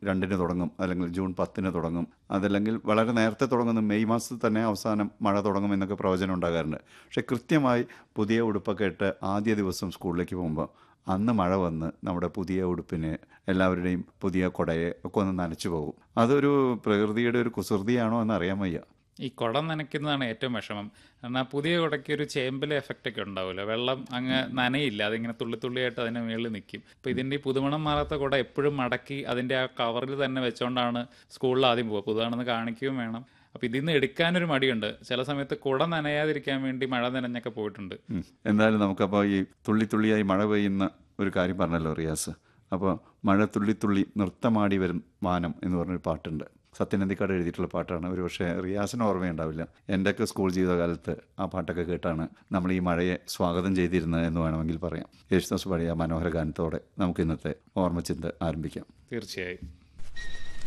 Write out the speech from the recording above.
രണ്ടിന് തുടങ്ങും അല്ലെങ്കിൽ ജൂൺ പത്തിന് തുടങ്ങും അതല്ലെങ്കിൽ വളരെ നേരത്തെ തുടങ്ങുന്ന മെയ് മാസത്തിൽ തന്നെ അവസാനം മഴ തുടങ്ങും എന്നൊക്കെ പ്രവചനം ഉണ്ടാകാറുണ്ട് പക്ഷെ കൃത്യമായി പുതിയ ഉടുപ്പൊക്കെ ഇട്ട് ആദ്യ ദിവസം സ്കൂളിലേക്ക് പോകുമ്പോൾ അന്ന് മഴ വന്ന് നമ്മുടെ പുതിയ ഉടുപ്പിന് എല്ലാവരുടെയും പുതിയ കുടയെ ഒക്കെ ഒന്ന് നനച്ചു പോകും അതൊരു പ്രകൃതിയുടെ ഒരു കുസൃതിയാണോ എന്ന് അറിയാൻ വയ്യ ഈ കുടം നനയ്ക്കുന്നതാണ് ഏറ്റവും വിഷമം കാരണം ആ പുതിയ കുടയ്ക്ക് ഒരു ചേമ്പിലെ എഫക്റ്റ് ഒക്കെ ഉണ്ടാവില്ല വെള്ളം അങ്ങ് നനയില്ല അതിങ്ങനെ തുള്ളി തുള്ളിയായിട്ട് അതിന്റെ മുകളിൽ നിൽക്കും അപ്പോൾ ഇതിന്റെ ഈ പുതുമണം മാറാത്ത കുട എപ്പോഴും മടക്കി അതിന്റെ ആ കവറിൽ തന്നെ വെച്ചുകൊണ്ടാണ് സ്കൂളിൽ ആദ്യം പോവുക പുതുതാണെന്ന് കാണിക്കുകയും വേണം അപ്പോൾ ഇതിൽ നിന്ന് എടുക്കാനൊരു മടിയുണ്ട് ചില സമയത്ത് കുട നനയാതിരിക്കാൻ വേണ്ടി മഴ നനഞ്ഞൊക്കെ പോയിട്ടുണ്ട് ഉം. എന്തായാലും നമുക്കപ്പോൾ ഈ തുള്ളി തുള്ളിയായി മഴ പെയ്യുന്ന ഒരു കാര്യം പറഞ്ഞല്ലോ റിയാസ് അപ്പോൾ മഴ തുള്ളി തുള്ളി നൃത്തമാടി വരും വാനം എന്ന് പറഞ്ഞൊരു പാട്ടുണ്ട് സത്യനന്ദിക്കാട് എഴുതിയിട്ടുള്ള പാട്ടാണ് ഒരു പക്ഷേ റിയാസിന് ഓർമ്മയുണ്ടാവില്ല എൻ്റെയൊക്കെ സ്കൂൾ ജീവിതകാലത്ത് ആ പാട്ടൊക്കെ കേട്ടാണ് നമ്മൾ ഈ മഴയെ സ്വാഗതം ചെയ്തിരുന്നത് എന്ന് വേണമെങ്കിൽ പറയാം യേശുദാസ് പാടിയ ആ മനോഹര ഗാനത്തോടെ നമുക്ക് ഇന്നത്തെ ഓർമ്മച്ചിന്ത ആരംഭിക്കാം തീർച്ചയായും